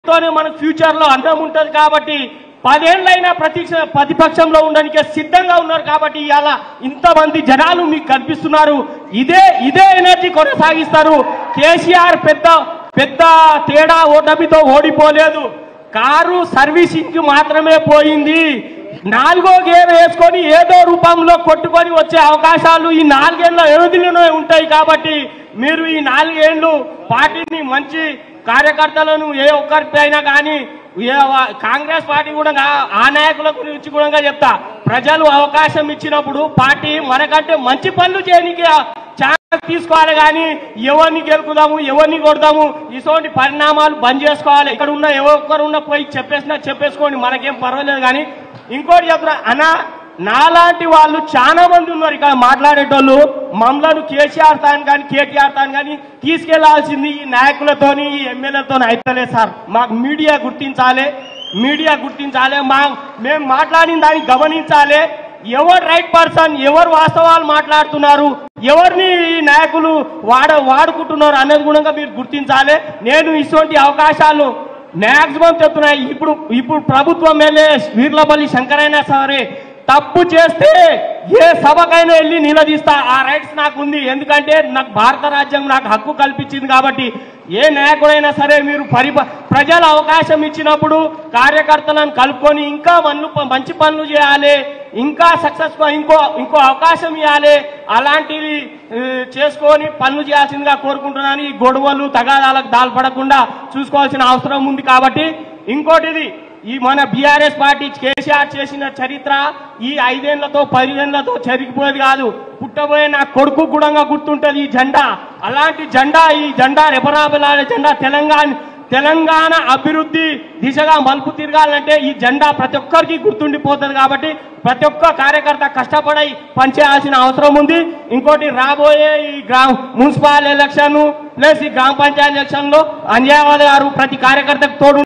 తోనే మనకు ఫ్యూచర్ లో అన్నం ఉంటది కాబట్టి పదేళ్ళైనా ప్రతిక్ష ప్రతిపక్షంలో ఉండడానికి సిద్ధంగా ఉన్నారు కాబట్టి ఇవాళ ఇంతమంది జనాలు మీకు కనిపిస్తున్నారు ఇదే ఇదే ఎనర్జీ కొనసాగిస్తారు కేసీఆర్ పెద్ద పెద్ద తేడా ఓటమితో ఓడిపోలేదు కారు సర్వీసింగ్ కి మాత్రమే పోయింది నాలుగో గేర్ వేసుకొని ఏదో రూపంలో కొట్టుకొని వచ్చే అవకాశాలు ఈ నాలుగేళ్ల వ్యవధిలోనే ఉంటాయి కాబట్టి మీరు ఈ నాలుగేళ్లు పార్టీని మంచి కార్యకర్తలను ఏ ఒక్కరిపైనా కానీ ఏ వా- కాంగ్రెస్ పార్టీ కూడా గా- ఆ నాయకుల గురించి కూడా చెప్తా ప్రజలు అవకాశం ఇచ్చినప్పుడు పార్టీ మనకంటే మంచి పనులు చేయడానికి ఛాన్స్ తీసుకోవాలి కానీ ఎవరిని గెలుపుదాము ఎవరిని కొడదాము ఇటువంటి పరిణామాలు బంద్ చేసుకోవాలి ఇక్కడ ఉన్న ఏ ఒక్కరు ఉన్న పోయి చెప్పేసినా చెప్పేసుకోండి మనకేం పర్వాలేదు కానీ ఇంకోటి చెప్తున్నా అన్న నాలాంటి వాళ్ళు చాలా మంది ఉన్నారు ఇక్కడ మాట్లాడేటోళ్ళు మమ్మల్ని కేసీఆర్ తాను కానీ కేటీఆర్ తాను కానీ తీసుకెళ్లాల్సింది ఈ నాయకులతోని ఈ ఎమ్మెల్యేలతోని అయితలేదు సార్ మాకు మీడియా గుర్తించాలి మీడియా గుర్తించాలి మా మేము మాట్లాడిన దాన్ని గమనించాలి ఎవరు రైట్ పర్సన్ ఎవరు వాస్తవాలు మాట్లాడుతున్నారు ఎవరిని ఈ నాయకులు వాడ వాడుకుంటున్నారు అనేది కూడా మీరు గుర్తించాలి నేను ఇటువంటి అవకాశాలు మాక్సిమం చెప్తున్నా ఇప్పుడు ఇప్పుడు ప్రభుత్వం ఎమ్మెల్యే వీర్లపల్లి శంకరైనా సరే తప్పు చేస్తే ఏ సభకైనా వెళ్ళి నిలదీస్తా ఆ రైట్స్ నాకు ఉంది ఎందుకంటే నాకు భారత రాజ్యం నాకు హక్కు కల్పించింది కాబట్టి ఏ నాయకుడైనా సరే మీరు పరిప ప్రజల అవకాశం ఇచ్చినప్పుడు కార్యకర్తలను కలుపుకొని ఇంకా మన్ను మంచి పనులు చేయాలి ఇంకా సక్సెస్ ఇంకో ఇంకో అవకాశం ఇవ్వాలి అలాంటివి ఆ, చేసుకొని పనులు చేయాల్సిందిగా కోరుకుంటున్నాను ఈ గొడవలు తగాదాలకు దాల్పడకుండా చూసుకోవాల్సిన అవసరం ఉంది కాబట్టి ఇంకోటిది ఈ మన బీఆర్ఎస్ పార్టీ కేసీఆర్ చేసిన చరిత్ర ఈ ఐదేళ్లతో పదిహేళ్లతో చెరిగిపోయేది కాదు పుట్టబోయే నా కొడుకు కూడా గుర్తుంటది ఈ జెండా అలాంటి జెండా ఈ జెండా రెపరాబలాడే జెండా తెలంగాణ తెలంగాణ అభివృద్ధి దిశగా మలుపు తిరగాలంటే ఈ జెండా ప్రతి ఒక్కరికి గుర్తుండిపోతుంది కాబట్టి ప్రతి ఒక్క కార్యకర్త కష్టపడి పనిచేయాల్సిన అవసరం ఉంది ఇంకోటి రాబోయే ఈ గ్రామ మున్సిపల్ ఎలక్షన్ ప్లస్ ఈ గ్రామ పంచాయతీ ఎలక్షన్ లో అంజయావాద్ గారు ప్రతి కార్యకర్తకు తోడు